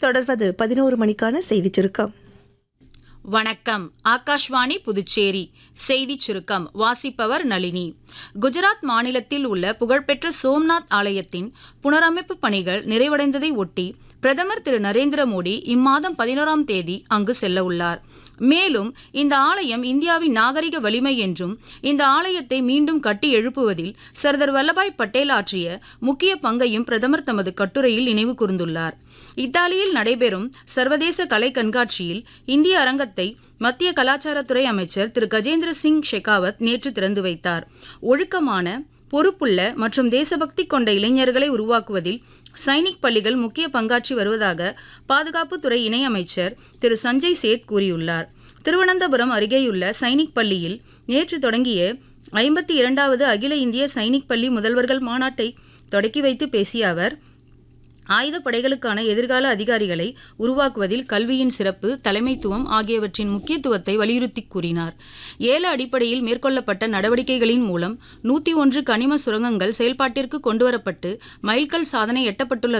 தொடர்வது பதினோரு மணிக்கான செய்திச் சுருக்கம் வணக்கம் ஆகாஷ்வாணி புதுச்சேரி செய்திச் சுருக்கம் வாசிப்பவர் நளினி குஜராத் மாநிலத்தில் உள்ள புகழ்பெற்ற சோம்நாத் ஆலயத்தின் புனரமைப்பு பணிகள் நிறைவடைந்ததை ஒட்டி பிரதமர் திரு நரேந்திர மோடி இம்மாதம் பதினோராம் தேதி அங்கு செல்ல உள்ளார் மேலும் இந்த ஆலயம் இந்தியாவின் நாகரிக வலிமை என்றும் இந்த ஆலயத்தை மீண்டும் கட்டி எழுப்புவதில் சர்தார் வல்லபாய் பட்டேல் ஆற்றிய முக்கிய பங்கையும் பிரதமர் தமது கட்டுரையில் நினைவு கூர்ந்துள்ளார் இத்தாலியில் நடைபெறும் சர்வதேச கலை கண்காட்சியில் இந்திய அரங்கத்தை மத்திய கலாச்சாரத்துறை அமைச்சர் திரு கஜேந்திர சிங் ஷெகாவத் நேற்று திறந்து வைத்தார் ஒழுக்கமான பொறுப்புள்ள மற்றும் தேசபக்தி கொண்ட இளைஞர்களை உருவாக்குவதில் சைனிக் பள்ளிகள் முக்கிய பங்காற்றி வருவதாக பாதுகாப்புத்துறை இணையமைச்சர் திரு சஞ்சய் சேத் கூறியுள்ளார் திருவனந்தபுரம் அருகேயுள்ள சைனிக் பள்ளியில் நேற்று தொடங்கிய ஐம்பத்தி இரண்டாவது அகில இந்திய சைனிக் பள்ளி முதல்வர்கள் மாநாட்டை தொடக்கி வைத்து பேசிய அவர் ஆயுதப் படைகளுக்கான எதிர்கால அதிகாரிகளை உருவாக்குவதில் கல்வியின் சிறப்பு தலைமைத்துவம் ஆகியவற்றின் முக்கியத்துவத்தை வலியுறுத்தி கூறினார் ஏல அடிப்படையில் மேற்கொள்ளப்பட்ட நடவடிக்கைகளின் மூலம் நூற்றி ஒன்று கனிம சுரங்கங்கள் செயல்பாட்டிற்கு கொண்டுவரப்பட்டு மைல்கல் சாதனை எட்டப்பட்டுள்ளது